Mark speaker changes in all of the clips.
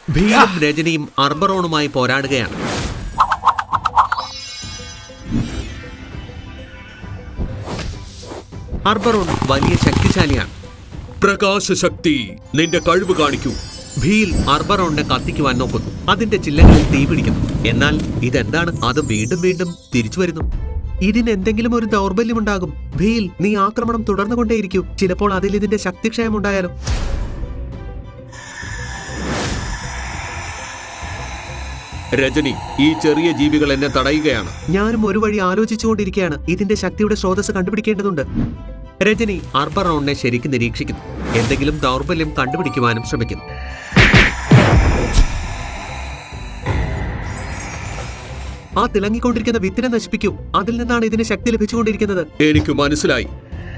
Speaker 1: ഭീലും രജനിയും അർബറോണുമായി പോരാടുകയാണ് അർബറോൺ വലിയ ശക്തിശാലിയാണ് പ്രകാശശക്തി നിന്റെ കഴിവ് കാണിക്കൂ ഭീൽ അർബറോണിനെ കത്തിക്കുവാൻ നോക്കുന്നു അതിന്റെ ചില്ലകളിൽ തീ പിടിക്കുന്നു എന്നാൽ ഇതെന്താണ് അത് വീണ്ടും വീണ്ടും തിരിച്ചു വരുന്നു ഇതിന് എന്തെങ്കിലും ഒരു ദൗർബല്യമുണ്ടാകും ഭീൽ നീ ആക്രമണം തുടർന്നുകൊണ്ടേയിരിക്കൂ ചിലപ്പോൾ അതിൽ ഇതിന്റെ ശക്തിക്ഷയം ഉണ്ടായാലോ രജനി ഈ ചെറിയ ജീവികൾ എന്നെ തടയുകയാണ് ഞാനും ഒരു വഴി ആലോചിച്ചുകൊണ്ടിരിക്കുകയാണ് ഇതിന്റെ ശക്തിയുടെ സ്രോതസ് കണ്ടുപിടിക്കേണ്ടതുണ്ട് രജനി അർബറോണിനെ ശരിക്കും നിരീക്ഷിക്കുന്നു എന്തെങ്കിലും ദൗർബല്യം കണ്ടുപിടിക്കുവാനും ശ്രമിക്കുന്നു ആ തിളങ്ങിക്കൊണ്ടിരിക്കുന്ന വിത്തിനെ നശിപ്പിക്കും അതിൽ നിന്നാണ് ഇതിന് ശക്തി ലഭിച്ചുകൊണ്ടിരിക്കുന്നത് എനിക്ക് മനസ്സിലായി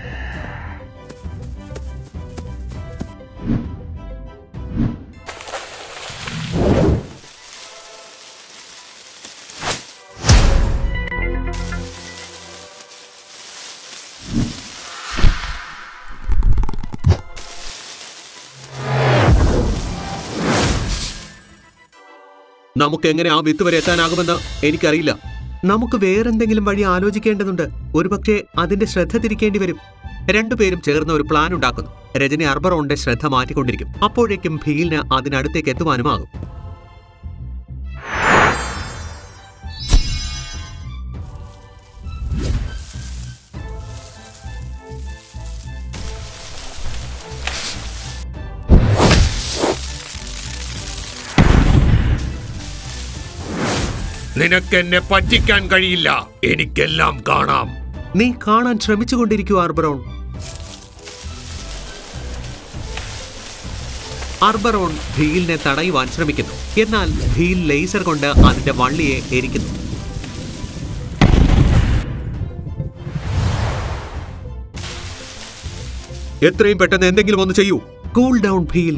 Speaker 1: നമുക്ക് എങ്ങനെ ആ വിത്ത് വരെ എത്താനാകുമെന്ന് എനിക്കറിയില്ല നമുക്ക് വേറെന്തെങ്കിലും വഴി ആലോചിക്കേണ്ടതുണ്ട് ഒരുപക്ഷെ അതിന്റെ ശ്രദ്ധ തിരിക്കേണ്ടി വരും രണ്ടുപേരും ചേർന്ന് ഒരു പ്ലാൻ ഉണ്ടാക്കുന്നു രജനി അർബറോണിന്റെ ശ്രദ്ധ മാറ്റിക്കൊണ്ടിരിക്കും അപ്പോഴേക്കും ഭീലിന് അതിനടുത്തേക്ക് എത്തുവാനുമാകും
Speaker 2: നിനക്കെന്നെ പറ്റിക്കാൻ കഴിയില്ല എനിക്കെല്ലാം കാണാം
Speaker 1: നീ കാണാൻ ശ്രമിച്ചുകൊണ്ടിരിക്കൂ അർബറോൺ അർബറോൺ ഭീലിനെ തടയുവാൻ ശ്രമിക്കുന്നു എന്നാൽ ഭീൽ ലേസർ കൊണ്ട് അതിന്റെ വള്ളിയെ എരിക്കുന്നു എത്രയും പെട്ടെന്ന് എന്തെങ്കിലും ഒന്ന് ചെയ്യൂ കൂൾ ഡൗൺ ഭീൽ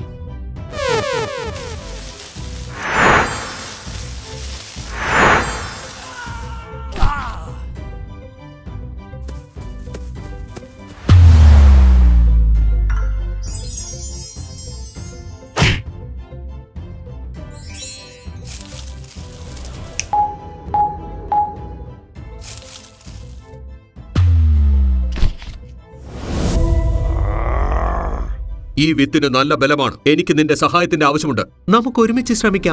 Speaker 1: ഈ വിത്തിന് നല്ല ബലമാണ് എനിക്ക് നിന്റെ സഹായത്തിന്റെ ആവശ്യമുണ്ട് നമുക്ക് ഒരുമിച്ച് ശ്രമിക്കാം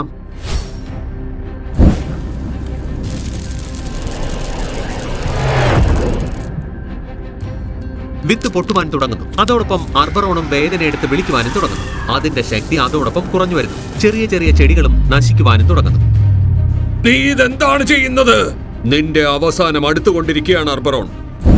Speaker 1: വിത്ത് പൊട്ടുവാൻ തുടങ്ങുന്നു അതോടൊപ്പം അർബറോണും വേദന എടുത്ത് വിളിക്കുവാനും തുടങ്ങുന്നു അതിന്റെ ശക്തി അതോടൊപ്പം കുറഞ്ഞു വരുന്നു ചെറിയ ചെറിയ ചെടികളും നശിക്കുവാനും തുടങ്ങുന്നു
Speaker 2: നീ ഇതെന്താണ് ചെയ്യുന്നത് നിന്റെ അവസാനം അടുത്തുകൊണ്ടിരിക്കുകയാണ് അർബറോൺ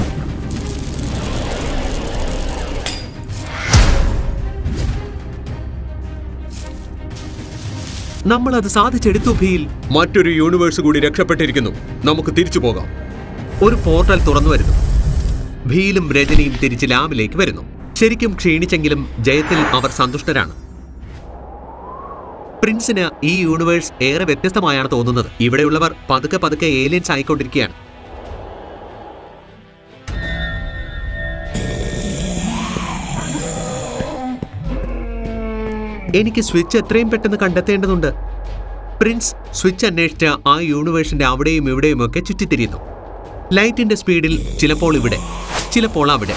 Speaker 1: നമ്മൾ അത് സാധിച്ചെടുത്തു ഭീൽ
Speaker 2: മറ്റൊരു യൂണിവേഴ്സ് കൂടി രക്ഷപ്പെട്ടിരിക്കുന്നു നമുക്ക് തിരിച്ചു പോകാം
Speaker 1: ഒരു പോർട്ടൽ തുറന്നു വരുന്നു ഭീലും രജനിയും തിരിച്ച് ലാബിലേക്ക് വരുന്നു ശരിക്കും ക്ഷീണിച്ചെങ്കിലും ജയത്തിൽ അവർ സന്തുഷ്ടരാണ് പ്രിൻസിന് ഈ യൂണിവേഴ്സ് ഏറെ വ്യത്യസ്തമായാണ് തോന്നുന്നത് ഇവിടെയുള്ളവർ പതുക്കെ പതുക്കെ ഏലിയൻസ് ആയിക്കൊണ്ടിരിക്കുകയാണ് എനിക്ക് സ്വിച്ച് എത്രയും പെട്ടെന്ന് കണ്ടെത്തേണ്ടതുണ്ട് പ്രിൻസ് സ്വിച്ച് അന്വേഷിച്ച് ആ യൂണിവേഴ്സിന്റെ അവിടെയും ഇവിടെയും ഒക്കെ ചുറ്റിത്തിരിയുന്നു ലൈറ്റിന്റെ സ്പീഡിൽ ചിലപ്പോൾ ഇവിടെ ചിലപ്പോൾ അവിടെ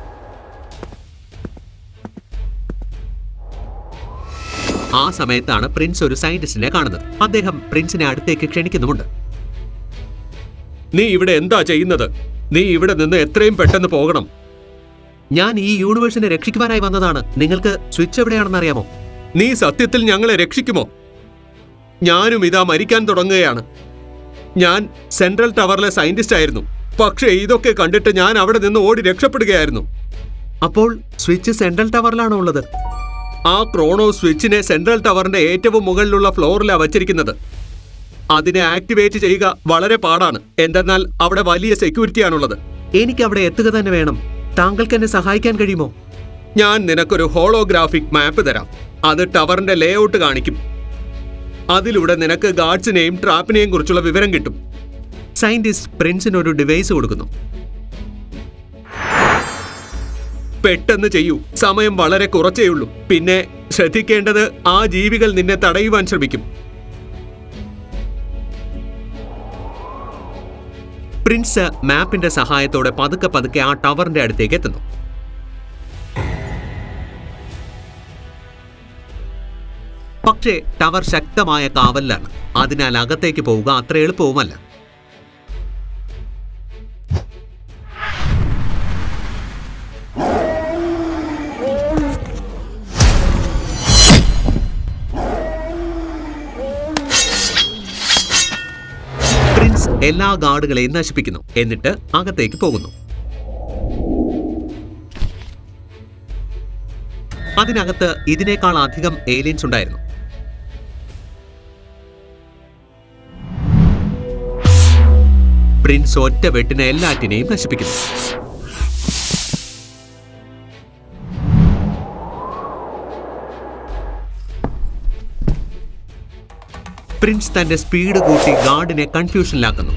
Speaker 1: ആ സമയത്താണ് പ്രിൻസ് ഒരു സയന്റിസ്റ്റിനെ കാണുന്നത് അദ്ദേഹം പ്രിൻസിനെ അടുത്തേക്ക് ക്ഷണിക്കുന്നുമുണ്ട്
Speaker 2: നീ ഇവിടെ എന്താ ചെയ്യുന്നത് നീ ഇവിടെ നിന്ന് എത്രയും പെട്ടെന്ന് പോകണം
Speaker 1: ഞാൻ ഈ യൂണിവേഴ്സിനെ രക്ഷിക്കുവാനായി വന്നതാണ് നിങ്ങൾക്ക് സ്വിച്ച് എവിടെയാണെന്ന് അറിയാമോ
Speaker 2: നീ സത്യത്തിൽ ഞങ്ങളെ രക്ഷിക്കുമോ ഞാനും ഇതാ മരിക്കാൻ തുടങ്ങുകയാണ് ഞാൻ സെൻട്രൽ ടവറിലെ സയന്റിസ്റ്റ് ആയിരുന്നു പക്ഷേ ഇതൊക്കെ കണ്ടിട്ട് ഞാൻ അവിടെ നിന്ന് ഓടി രക്ഷപ്പെടുകയായിരുന്നു
Speaker 1: അപ്പോൾ സ്വിച്ച് സെൻട്രൽ ടവറിലാണോ ഉള്ളത്
Speaker 2: ആ ക്രോണോ സ്വിച്ചിനെ സെൻട്രൽ ടവറിന്റെ ഏറ്റവും മുകളിലുള്ള ഫ്ലോറിലാണ് വച്ചിരിക്കുന്നത് അതിനെ ആക്ടിവേറ്റ് ചെയ്യുക വളരെ പാടാണ് എന്തെന്നാൽ അവിടെ വലിയ സെക്യൂരിറ്റിയാണുള്ളത്
Speaker 1: എനിക്ക് അവിടെ എത്തുക തന്നെ വേണം താങ്കൾക്ക് എന്നെ സഹായിക്കാൻ കഴിയുമോ
Speaker 2: ഞാൻ നിനക്കൊരു ഹോളോഗ്രാഫിക് മാപ്പ് തരാം അത് ടവറിന്റെ ലേഔട്ട് കാണിക്കും അതിലൂടെ നിനക്ക് ഗാർഡ്സിനെയും ട്രാപ്പിനെയും കുറിച്ചുള്ള വിവരം കിട്ടും
Speaker 1: സയന്റിസ്റ്റ് പ്രിൻസിന് ഒരു ഡിവൈസ് കൊടുക്കുന്നു
Speaker 2: പെട്ടെന്ന് ചെയ്യൂ സമയം വളരെ കുറച്ചേ ഉള്ളൂ പിന്നെ ശ്രദ്ധിക്കേണ്ടത് ആ ജീവികൾ നിന്നെ തടയുവാൻ ശ്രമിക്കും
Speaker 1: പ്രിൻസ് മാപ്പിന്റെ സഹായത്തോടെ പതുക്കെ പതുക്കെ ആ ടവറിന്റെ അടുത്തേക്ക് എത്തുന്നു പക്ഷേ ടവർ ശക്തമായ കാവലിലാണ് അതിനാൽ അകത്തേക്ക് പോവുക അത്ര എളുപ്പവുമല്ല പ്രിൻസ് എല്ലാ ഗാർഡുകളെയും നശിപ്പിക്കുന്നു എന്നിട്ട് അകത്തേക്ക് പോകുന്നു അതിനകത്ത് ഇതിനേക്കാൾ അധികം ഏലിയൻസ് ഉണ്ടായിരുന്നു പ്രിൻസ് ഒറ്റ വെട്ടിന് എല്ലാറ്റിനെയും നശിപ്പിക്കുന്നു പ്രിൻസ് തന്റെ സ്പീഡ് കൂട്ടി ഗാർഡിനെ കൺഫ്യൂഷനിലാക്കുന്നു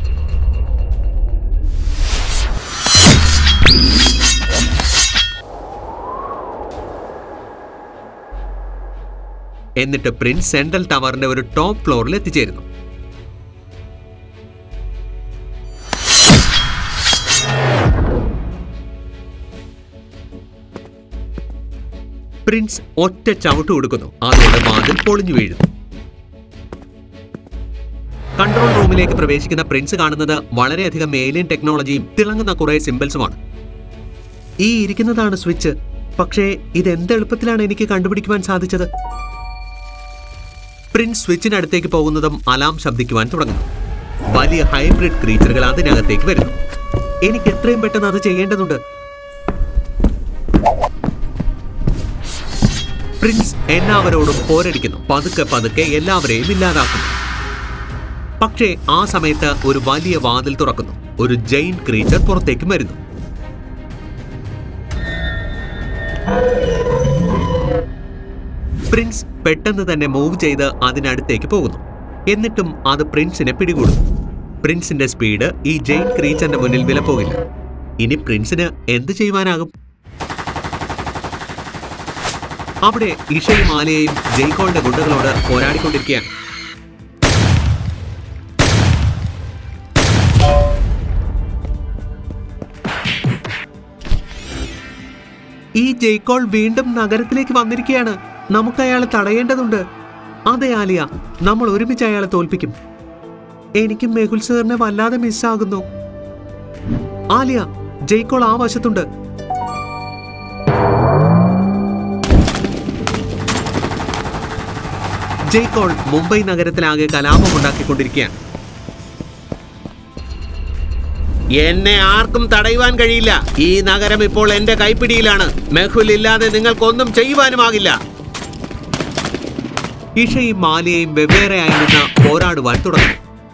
Speaker 1: എന്നിട്ട് പ്രിൻസ് സെൻട്രൽ ടവറിന്റെ ഒരു ടോപ്പ് ഫ്ലോറിൽ എത്തിച്ചേരുന്നു പ്രിൻസ് ഒറ്റ ചവിട്ട് കൊടുക്കുന്നു അതോടെ വാതിൽ പൊളിഞ്ഞു വീഴുന്നു കൺട്രോൾ റൂമിലേക്ക് പ്രവേശിക്കുന്ന പ്രിൻസ് കാണുന്നത് വളരെയധികം ഏലിയൻ ടെക്നോളജിയും തിളങ്ങുന്ന കുറെ സിമ്പിൾസുമാണ് ഈ ഇരിക്കുന്നതാണ് സ്വിച്ച് പക്ഷേ ഇത് എന്ത് എളുപ്പത്തിലാണ് എനിക്ക് കണ്ടുപിടിക്കുവാൻ സാധിച്ചത് പ്രിൻസ് സ്വിച്ചിനടുത്തേക്ക് പോകുന്നതും അലാം ശബ്ദിക്കുവാൻ തുടങ്ങുന്നു വലിയ ഹൈബ്രിഡ് ക്രീച്ചറുകൾ അതിനകത്തേക്ക് വരുന്നു എനിക്ക് എത്രയും പെട്ടെന്ന് അത് ചെയ്യേണ്ടതുണ്ട് പ്രിൻസ് എല്ലാവരോടും പോരടിക്കുന്നു പതുക്കെ പതുക്കെ എല്ലാവരെയും ഇല്ലാതാക്കുന്നു പക്ഷേ ആ സമയത്ത് ഒരു വലിയ വാതിൽ തുറക്കുന്നു ഒരു ജെയിൻ ക്രീച്ചർ പുറത്തേക്ക് വരുന്നു പ്രിൻസ് പെട്ടെന്ന് തന്നെ മൂവ് ചെയ്ത് അതിനടുത്തേക്ക് പോകുന്നു എന്നിട്ടും അത് പ്രിൻസിനെ പിടികൂടുന്നു പ്രിൻസിന്റെ സ്പീഡ് ഈ ജെയിൻ ക്രീച്ചറിന്റെ മുന്നിൽ വിലപ്പോകില്ല ഇനി പ്രിൻസിന് എന്ത് ചെയ്യുവാനാകും അവിടെ ഇഷയും ആലയെയും ജയ്ക്കോളിന്റെ ഗുണ്ടകളോട് പോരാടിക്കൊണ്ടിരിക്കുകയാണ് ഈ ജയ്ക്കോൾ വീണ്ടും നഗരത്തിലേക്ക് വന്നിരിക്കുകയാണ് നമുക്ക് അയാളെ തടയേണ്ടതുണ്ട് അതെ ആലിയ നമ്മൾ ഒരുമിച്ച് അയാളെ തോൽപ്പിക്കും എനിക്ക് മെഹുൽ സാറിനെ വല്ലാതെ മിസ്സാകുന്നു ആലിയ ജയ്ക്കോൾ ആ വശത്തുണ്ട് ജയ്ക്കോൾ മുംബൈ നഗരത്തിലാകെ കലാപമുണ്ടാക്കിക്കൊണ്ടിരിക്കുകയാണ് എന്നെ ആർക്കും തടയുവാൻ കഴിയില്ല ഈ നഗരം ഇപ്പോൾ എന്റെ കൈപ്പിടിയിലാണ് മെഹുൽ ഇല്ലാതെ നിങ്ങൾക്കൊന്നും ചെയ്യുവാനുമാകില്ല ഇഷയും മാലിയയും വെവ്വേറെയായി നിന്ന് പോരാടുവാൻ തുടങ്ങി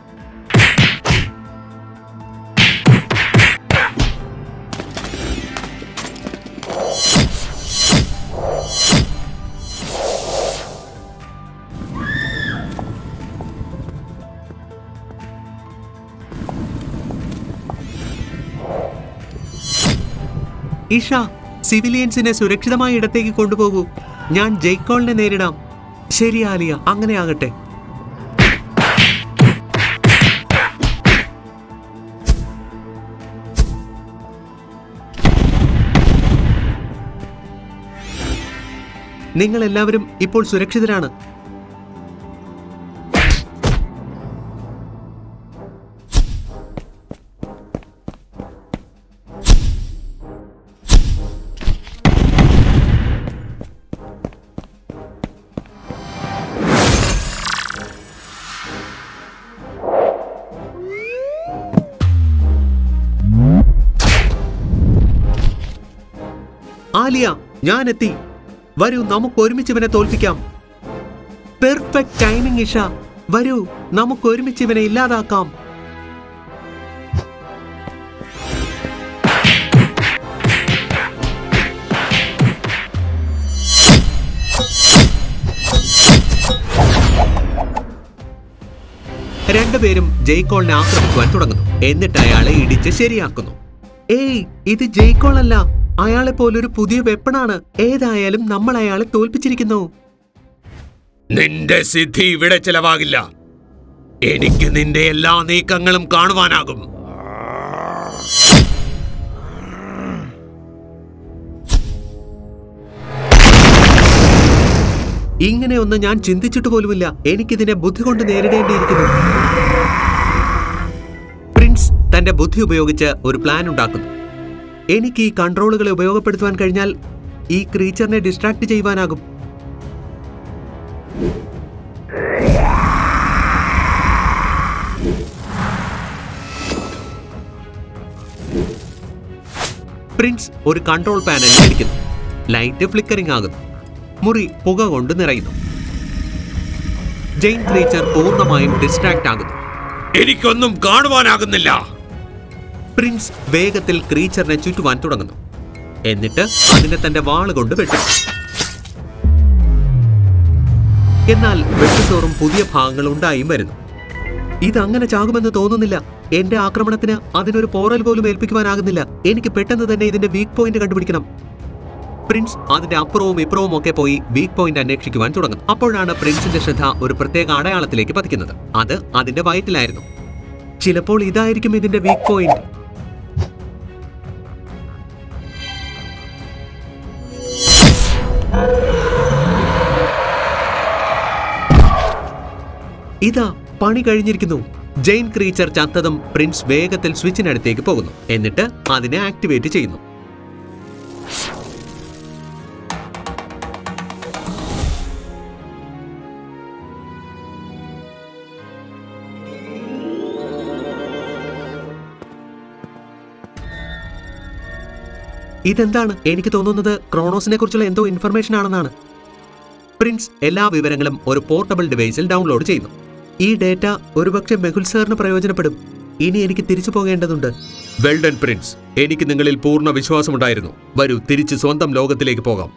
Speaker 1: ഇഷ സിവിലിയൻസിനെ സുരക്ഷിതമായ ഇടത്തേക്ക് കൊണ്ടുപോകൂ ഞാൻ ജയ്ക്കോളിനെ നേരിടാം ശരി ആലിയ അങ്ങനെ ആകട്ടെ നിങ്ങൾ എല്ലാവരും ഇപ്പോൾ സുരക്ഷിതരാണ് ആലിയ ഞാൻ എത്തി വരൂ നമുക്ക് ഒരുമിച്ച് ഇവനെ തോൽപ്പിക്കാം പെർഫെക്റ്റ് ടൈമിംഗ് ഇഷ വരൂ നമുക്ക് ഒരുമിച്ച് ഇവനെ ഇല്ലാതാക്കാം രണ്ടുപേരും ജയ്ക്കോളിനെ ആക്രമിക്കുവാൻ തുടങ്ങുന്നു എന്നിട്ട് അയാളെ ഇടിച്ച് ശരിയാക്കുന്നു ഏയ് ഇത് ജയ്ക്കോൾ അല്ല അയാളെ പോലൊരു പുതിയ വെപ്പണാണ് ഏതായാലും നമ്മൾ അയാളെ തോൽപ്പിച്ചിരിക്കുന്നു നിന്റെ സിദ്ധി ഇവിടെ ചെലവാകില്ല എനിക്ക് നിന്റെ എല്ലാ നീക്കങ്ങളും കാണുവാനാകും
Speaker 2: ഇങ്ങനെയൊന്നും ഞാൻ ചിന്തിച്ചിട്ട് പോലുമില്ല എനിക്കിതിനെ ബുദ്ധി കൊണ്ട് നേരിടേണ്ടിയിരിക്കുന്നു പ്രിൻസ് തന്റെ ബുദ്ധി ഉപയോഗിച്ച് ഒരു പ്ലാൻ ഉണ്ടാക്കുന്നു എനിക്ക് ഈ കൺട്രോളുകളെ ഉപയോഗപ്പെടുത്തുവാൻ കഴിഞ്ഞാൽ ഈ ക്രീച്ചറിനെ ഡിസ്ട്രാക്ട് ചെയ്യുവാനാകും പ്രിൻസ് ഒരു കൺട്രോൾ പാനൽ അടിക്കുന്നു ലൈറ്റ് ഫ്ലിക്കറിംഗ് ആകുന്നു മുറി പുക കൊണ്ട് നിറയുന്നു ജെയിൻ ക്രീച്ചർ പൂർണ്ണമായും ഡിസ്ട്രാക്ട് ആകുന്നു
Speaker 1: എനിക്കൊന്നും കാണുവാനാകുന്നില്ല
Speaker 2: പ്രിൻസ് വേഗത്തിൽ ക്രീച്ചറിനെ ചുറ്റുവാൻ തുടങ്ങുന്നു എന്നിട്ട് അതിനെ തന്റെ വാള് കൊണ്ട് വെട്ടും എന്നാൽ വെട്ടുതോറും പുതിയ ഭാഗങ്ങൾ ഉണ്ടായും വരുന്നു ഇതങ്ങനെ ചാകുമെന്ന് തോന്നുന്നില്ല എന്റെ ആക്രമണത്തിന് അതിനൊരു പോറൽ പോലും ഏൽപ്പിക്കുവാനാകുന്നില്ല എനിക്ക് പെട്ടെന്ന് തന്നെ ഇതിന്റെ വീക്ക് പോയിന്റ് കണ്ടുപിടിക്കണം പ്രിൻസ് അതിന്റെ അപ്പുറവും ഇപ്പുറവും ഒക്കെ പോയി വീക്ക് പോയിന്റ് അന്വേഷിക്കുവാൻ തുടങ്ങും അപ്പോഴാണ് പ്രിൻസിന്റെ ശ്രദ്ധ ഒരു പ്രത്യേക അടയാളത്തിലേക്ക് പതിക്കുന്നത് അത് അതിന്റെ വയറ്റിലായിരുന്നു ചിലപ്പോൾ ഇതായിരിക്കും ഇതിന്റെ വീക്ക് പോയിന്റ് ഇതാ പണി കഴിഞ്ഞിരിക്കുന്നു ജെയിൻ ക്രീച്ചർ ചത്തതും പ്രിൻസ് വേഗത്തിൽ സ്വിച്ചിനടുത്തേക്ക് പോകുന്നു എന്നിട്ട് അതിനെ ആക്ടിവേറ്റ് ചെയ്യുന്നു ഇതെന്താണ് എനിക്ക് തോന്നുന്നത് ക്രോണോസിനെ കുറിച്ചുള്ള എന്തോ ഇൻഫർമേഷൻ ആണെന്നാണ് പ്രിൻസ് എല്ലാ വിവരങ്ങളും ഒരു പോർട്ടബിൾ ഡിവൈസിൽ ഡൗൺലോഡ് ചെയ്യുന്നു ഈ ഡേറ്റ ഒരുപക്ഷെ മെഹുൽ സാറിന് പ്രയോജനപ്പെടും ഇനി എനിക്ക് തിരിച്ചു പോകേണ്ടതുണ്ട്
Speaker 1: വെൽഡൻ പ്രിൻസ് എനിക്ക് നിങ്ങളിൽ പൂർണ്ണ വിശ്വാസമുണ്ടായിരുന്നു വരൂ തിരിച്ച് സ്വന്തം ലോകത്തിലേക്ക് പോകാം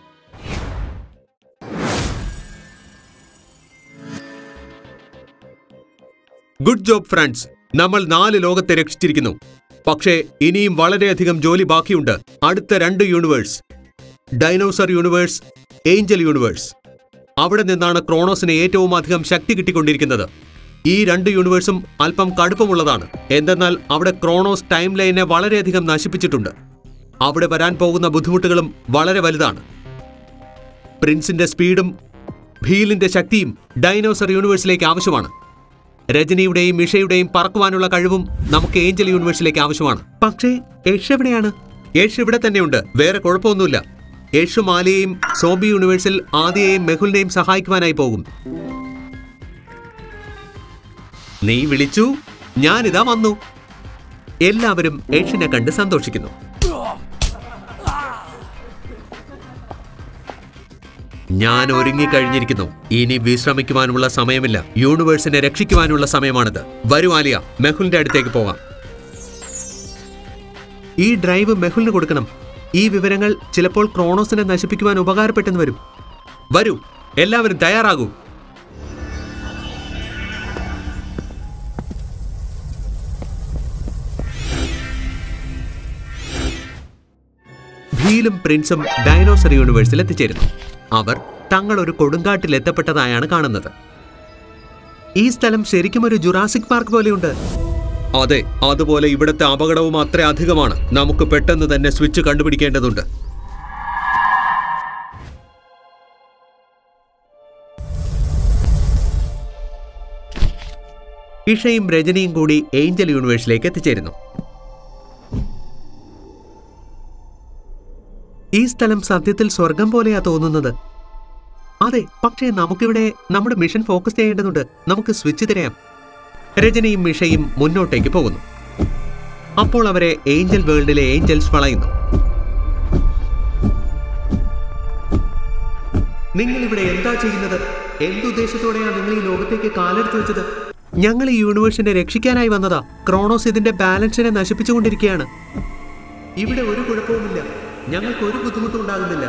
Speaker 1: ഗുഡ് ജോബ് ഫ്രണ്ട്സ് നമ്മൾ നാല് ലോകത്തെ രക്ഷിച്ചിരിക്കുന്നു പക്ഷേ ഇനിയും വളരെയധികം ജോലി ബാക്കിയുണ്ട് അടുത്ത രണ്ട് universe dinosaur universe angel universe അവിടെ നിന്നാണ് ക്രോണോസിന് ഏറ്റവും അധികം ശക്തി കിട്ടിക്കൊണ്ടിരിക്കുന്നത് ഈ രണ്ട് യൂണിവേഴ്സും അല്പം കടുപ്പമുള്ളതാണ് എന്തെന്നാൽ അവിടെ ക്രോണോസ് ടൈം ലൈനെ വളരെയധികം നശിപ്പിച്ചിട്ടുണ്ട് അവിടെ വരാൻ പോകുന്ന ബുദ്ധിമുട്ടുകളും വളരെ വലുതാണ് പ്രിൻസിന്റെ സ്പീഡും ഭീലിന്റെ ശക്തിയും ഡൈനോസർ യൂണിവേഴ്സിലേക്ക് ആവശ്യമാണ് രജനിയുടെയും മിഷയുടെയും പറക്കുവാനുള്ള കഴിവും നമുക്ക് ഏഞ്ചൽ യൂണിവേഴ്സിലേക്ക് ആവശ്യമാണ് പക്ഷേ യഷ് എവിടെയാണ് യഷ് ഇവിടെ തന്നെയുണ്ട് വേറെ കുഴപ്പമൊന്നുമില്ല യഷും ആലിയെയും സോംബി യൂണിവേഴ്സിൽ ആദിയെയും മെഹുലിനെയും സഹായിക്കുവാനായി പോകും നീ വിളിച്ചു ഞാനിതാ വന്നു എല്ലാവരും യഷിനെ കണ്ട് സന്തോഷിക്കുന്നു ഞാൻ ഒരുങ്ങിക്കഴിഞ്ഞിരിക്കുന്നു ഇനി വിശ്രമിക്കുവാനുള്ള സമയമില്ല യൂണിവേഴ്സിനെ രക്ഷിക്കുവാനുള്ള സമയമാണിത് വരൂ ആലിയ മെഹുലിന്റെ അടുത്തേക്ക് പോകാം ഈ ഡ്രൈവ് മെഹുലിന് കൊടുക്കണം ഈ വിവരങ്ങൾ ചിലപ്പോൾ ക്രോണോസിനെ നശിപ്പിക്കുവാൻ ഉപകാരപ്പെട്ടെന്ന് വരും വരൂ എല്ലാവരും തയ്യാറാകൂ ഭീലും പ്രിൻസും ഡൈനോസർ യൂണിവേഴ്സിൽ എത്തിച്ചേരുന്നു അവർ തങ്ങൾ ഒരു കൊടുങ്കാട്ടിൽ എത്തപ്പെട്ടതായാണ് കാണുന്നത് ഈ സ്ഥലം ശരിക്കും ഒരു ജുറാസിക് പാർക്ക് പോലെയുണ്ട് അതെ അതുപോലെ ഇവിടുത്തെ അപകടവും അത്ര അധികമാണ് നമുക്ക് പെട്ടെന്ന് തന്നെ സ്വിച്ച് കണ്ടുപിടിക്കേണ്ടതുണ്ട് ഇഷയും രജനിയും കൂടി ഏഞ്ചൽ യൂണിവേഴ്സിലേക്ക് എത്തിച്ചേരുന്നു ഈ സ്ഥലം സത്യത്തിൽ സ്വർഗം പോലെയാ തോന്നുന്നത് അതെ പക്ഷേ നമുക്കിവിടെ നമ്മുടെ മിഷൻ ഫോക്കസ് ചെയ്യേണ്ടതുണ്ട് നമുക്ക് സ്വിച്ച് തിരയാം രജനിയും മിഷയും മുന്നോട്ടേക്ക് പോകുന്നു അപ്പോൾ അവരെ ഏഞ്ചൽ വേൾഡിലെ ഏഞ്ചൽസ് വളയുന്നു നിങ്ങൾ ഇവിടെ എന്താ ചെയ്യുന്നത് എന്തുദ്ദേശത്തോടെയാണ് നിങ്ങൾ ഈ ലോകത്തേക്ക് കാലെടുത്ത് വെച്ചത് ഞങ്ങൾ ഈ യൂണിവേഴ്സിനെ രക്ഷിക്കാനായി വന്നതാ ക്രോണോസ് ഇതിന്റെ ബാലൻസിനെ നശിപ്പിച്ചുകൊണ്ടിരിക്കുകയാണ് ഇവിടെ ഒരു കുഴപ്പവുമില്ല ഞങ്ങൾക്ക് ഒരു ബുദ്ധിമുട്ടും ഉണ്ടാകുന്നില്ല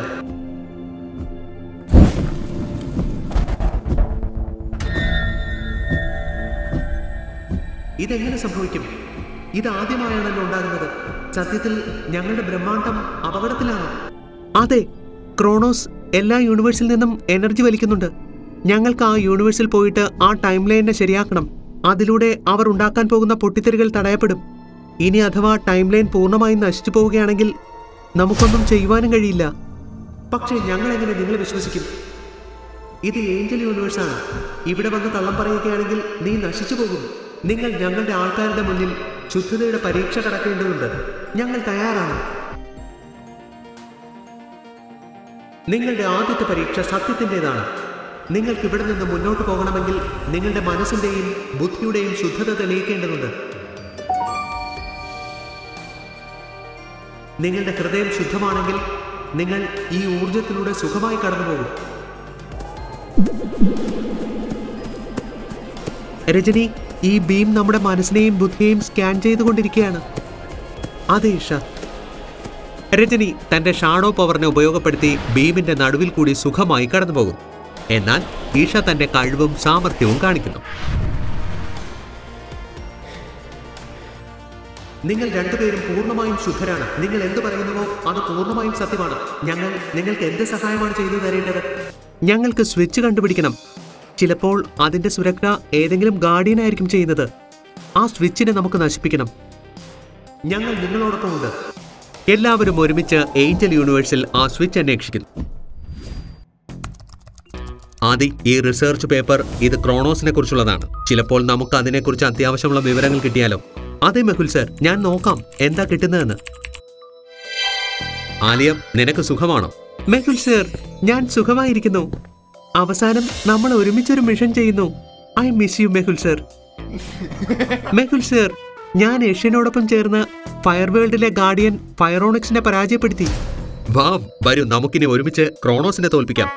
Speaker 1: ഇതെങ്ങനെ സംഭവിക്കും ഇത് ആദ്യമായാണല്ലോ ഉണ്ടാകുന്നത് സത്യത്തിൽ ഞങ്ങളുടെ ബ്രഹ്മാണ്ടം അപകടത്തിലാണ് അതെ ക്രോണോസ് എല്ലാ യൂണിവേഴ്സിൽ നിന്നും എനർജി വലിക്കുന്നുണ്ട് ഞങ്ങൾക്ക് ആ യൂണിവേഴ്സിൽ പോയിട്ട് ആ ടൈം ലൈനെ ശരിയാക്കണം അതിലൂടെ അവർ ഉണ്ടാക്കാൻ പോകുന്ന പൊട്ടിത്തെറികൾ തടയപ്പെടും ഇനി അഥവാ ടൈം ലൈൻ പൂർണ്ണമായും നശിച്ചു പോവുകയാണെങ്കിൽ നമുക്കൊന്നും ചെയ്യുവാനും കഴിയില്ല പക്ഷേ ഞങ്ങൾ എങ്ങനെ നിങ്ങളെ വിശ്വസിക്കും ഇത് ഏഞ്ചൽ യൂണിവേഴ്സാണ് ഇവിടെ വന്ന് കള്ളം പറയുകയാണെങ്കിൽ നീ നശിച്ചു പോകും നിങ്ങൾ ഞങ്ങളുടെ ആൾക്കാരുടെ മുന്നിൽ ശുദ്ധതയുടെ പരീക്ഷ കടക്കേണ്ടതുണ്ട് ഞങ്ങൾ തയ്യാറാണ് നിങ്ങളുടെ ആദ്യത്തെ പരീക്ഷ സത്യത്തിൻ്റെതാണ് നിങ്ങൾക്ക് ഇവിടെ നിന്ന് മുന്നോട്ട് പോകണമെങ്കിൽ നിങ്ങളുടെ മനസ്സിന്റെയും ബുദ്ധിയുടെയും ശുദ്ധത തെളിയിക്കേണ്ടതുണ്ട് നിങ്ങളുടെ ഹൃദയം ശുദ്ധമാണെങ്കിൽ നിങ്ങൾ ഈ ഊർജത്തിലൂടെ സുഖമായി കടന്നുപോകും രജനി ഈ ബീം നമ്മുടെ മനസ്സിനെയും ബുദ്ധിയെയും സ്കാൻ ചെയ്തുകൊണ്ടിരിക്കുകയാണ് അതെ ഇഷ രജനി തന്റെ ഷാഡോ പവറിനെ ഉപയോഗപ്പെടുത്തി ബീമിന്റെ നടുവിൽ കൂടി സുഖമായി കടന്നുപോകും എന്നാൽ ഈഷ തന്റെ കഴിവും സാമർഥ്യവും കാണിക്കുന്നു നിങ്ങൾ രണ്ടുപേരും പൂർണ്ണമായും ശുദ്ധരാണ് നിങ്ങൾ എന്ത് പറയുന്നുവോ അത് പൂർണ്ണമായും സത്യമാണ് ഞങ്ങൾ നിങ്ങൾക്ക് എന്ത് സഹായമാണ് ചെയ്തു തരേണ്ടത് ഞങ്ങൾക്ക് സ്വിച്ച് കണ്ടുപിടിക്കണം ചിലപ്പോൾ അതിന്റെ സുരക്ഷ ഏതെങ്കിലും ഗാർഡിയൻ ആയിരിക്കും ചെയ്യുന്നത് ആ സ്വിച്ചിനെ നമുക്ക് നശിപ്പിക്കണം ഞങ്ങൾ നിങ്ങളോടൊപ്പമുണ്ട് എല്ലാവരും ഒരുമിച്ച് ഏഞ്ചൽ യൂണിവേഴ്സിൽ ആ സ്വിച്ച് അന്വേഷിക്കുന്നു ആദി ഈ റിസർച്ച് പേപ്പർ ഇത് ക്രോണോസിനെ കുറിച്ചുള്ളതാണ് ചിലപ്പോൾ നമുക്ക് അതിനെക്കുറിച്ച് അത്യാവശ്യമുള്ള വിവരങ്ങൾ കിട്ടിയാലോ അതെ മെഹുൽ സർ ഞാൻ നോക്കാം എന്താ കിട്ടുന്നതെന്ന് ആലിയ നിനക്ക് സുഖമാണോ മെഹുൽ സർ ഞാൻ സുഖമായിരിക്കുന്നു അവസാനം നമ്മൾ ഒരുമിച്ചൊരു മിഷൻ ചെയ്യുന്നു I miss you Mehul sir Mehul sir ഞാൻ ഏഷ്യനോടൊപ്പം ചേർന്ന് ഫയർ വേൾഡിലെ ഗാർഡിയൻ ഫയറോണിക്സിനെ പരാജയപ്പെടുത്തി വാ വരൂ നമുക്കിനി ഒരുമിച്ച് ക്രോണോസിനെ തോൽപ്പിക്കാം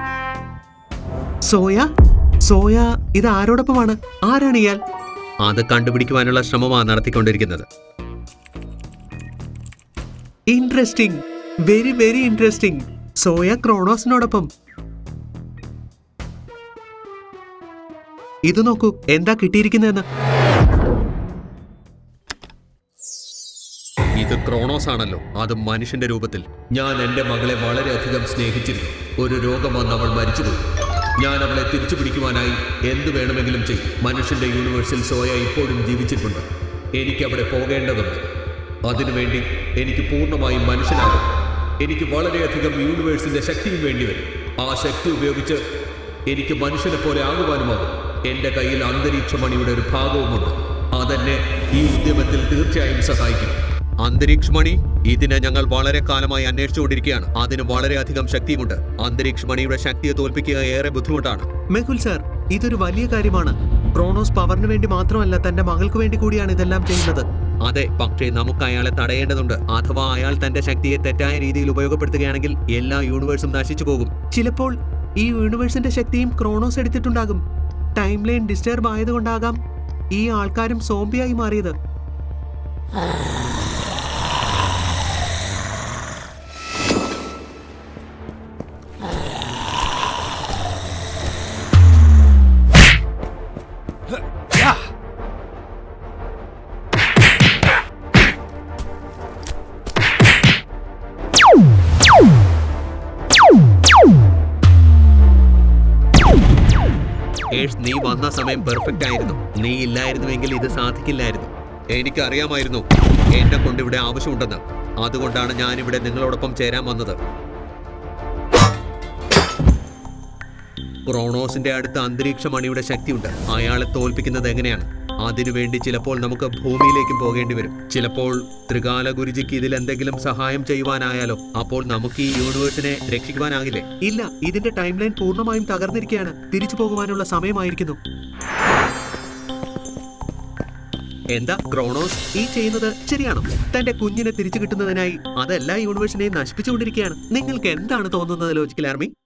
Speaker 1: സോയ സോയ ഇത് ആരോടൊപ്പമാണ് ആരാണ് ഇയാൾ അത് കണ്ടുപിടിക്കുവാനുള്ള ശ്രമമാണ് നടത്തിക്കൊണ്ടിരിക്കുന്നത് interesting very very interesting Zoya ക്രോണോസിനോടൊപ്പം ഇത് നോക്കൂ എന്താ കിട്ടിയിരിക്കുന്നതെന്ന് ഇത് ക്രോണോസ് ആണല്ലോ അത് മനുഷ്യന്റെ രൂപത്തിൽ ഞാൻ എന്റെ മകളെ വളരെയധികം സ്നേഹിച്ചിരുന്നു ഒരു രോഗം വന്ന് അവൾ മരിച്ചുപോയി ഞാൻ അവളെ തിരിച്ചു പിടിക്കുവാനായി എന്തു വേണമെങ്കിലും ചെയ്യും മനുഷ്യന്റെ യൂണിവേഴ്സിൽ സോയ ഇപ്പോഴും ജീവിച്ചിട്ടുണ്ട് എനിക്ക് അവിടെ പോകേണ്ടതുണ്ട് അതിനുവേണ്ടി എനിക്ക് പൂർണ്ണമായും മനുഷ്യനാകും എനിക്ക് വളരെയധികം യൂണിവേഴ്സിന്റെ ശക്തിയും വേണ്ടിവരും ആ ശക്തി ഉപയോഗിച്ച് എനിക്ക് മനുഷ്യനെ പോലെ ആകുവാനുമാകും എന്റെ കയ്യിൽ അന്തരീക്ഷമണിയുടെ ഒരു ഭാഗവുമുണ്ട് അതെന്നെ ഈ ഉദ്യമത്തിൽ തീർച്ചയായും സഹായിക്കും അന്തരീക്ഷമണി ഇതിനെ ഞങ്ങൾ വളരെ കാലമായി അന്വേഷിച്ചുകൊണ്ടിരിക്കുകയാണ് അതിന് വളരെയധികം ശക്തിയുമുണ്ട് അന്തരീക്ഷമണിയുടെ ശക്തിയെ തോൽപ്പിക്കുക ഏറെ ബുദ്ധിമുട്ടാണ് മെഹുൽ സാർ ഇതൊരു വലിയ കാര്യമാണ് ക്രോണോസ് പവറിന് വേണ്ടി മാത്രമല്ല തന്റെ മകൾക്ക് വേണ്ടി കൂടിയാണ് ഇതെല്ലാം ചെയ്യുന്നത് അതെ പക്ഷേ നമുക്ക് അയാളെ തടയേണ്ടതുണ്ട് അഥവാ അയാൾ തന്റെ ശക്തിയെ തെറ്റായ രീതിയിൽ ഉപയോഗപ്പെടുത്തുകയാണെങ്കിൽ എല്ലാ യൂണിവേഴ്സും നശിച്ചു പോകും ചിലപ്പോൾ ഈ യൂണിവേഴ്സിന്റെ ശക്തിയും ക്രോണോസ് എടുത്തിട്ടുണ്ടാകും ടൈം ലൈൻ ഡിസ്റ്റർബ് ആയതുകൊണ്ടാകാം ഈ ആൾക്കാരും സോംബിയായി മാറിയത് ഏഷ് നീ വന്ന സമയം പെർഫെക്റ്റ് ആയിരുന്നു നീ ഇല്ലായിരുന്നുവെങ്കിൽ ഇത് സാധിക്കില്ലായിരുന്നു എനിക്കറിയാമായിരുന്നു എന്നെ കൊണ്ട് ഇവിടെ ആവശ്യമുണ്ടെന്ന് അതുകൊണ്ടാണ് ഞാൻ ഇവിടെ നിങ്ങളോടൊപ്പം ചേരാൻ വന്നത് ക്രോണോസിന്റെ അടുത്ത് അന്തരീക്ഷ മണിയുടെ ശക്തിയുണ്ട് അയാളെ തോൽപ്പിക്കുന്നത് എങ്ങനെയാണ് അതിനുവേണ്ടി ചിലപ്പോൾ നമുക്ക് ഭൂമിയിലേക്കും പോകേണ്ടി വരും ചിലപ്പോൾ ത്രികാല ഗുരുജിക്ക് ഇതിൽ എന്തെങ്കിലും സഹായം ചെയ്യുവാനായാലോ അപ്പോൾ നമുക്ക് ഈ യൂണിവേഴ്സിനെ രക്ഷിക്കുവാനാകില്ലേ ഇല്ല ഇതിന്റെ ടൈം ലൈൻ പൂർണ്ണമായും തകർന്നിരിക്കുകയാണ് തിരിച്ചു പോകുവാനുള്ള സമയമായിരിക്കുന്നു എന്താ ക്രോണോസ് ഈ ചെയ്യുന്നത് ശരിയാണോ തന്റെ കുഞ്ഞിനെ തിരിച്ചു കിട്ടുന്നതിനായി അതെല്ലാ യൂണിവേഴ്സിനെയും നശിപ്പിച്ചുകൊണ്ടിരിക്കുകയാണ് നിങ്ങൾക്ക് എന്താണ് തോന്നുന്നത് ലോജിക്കൽ ആർമി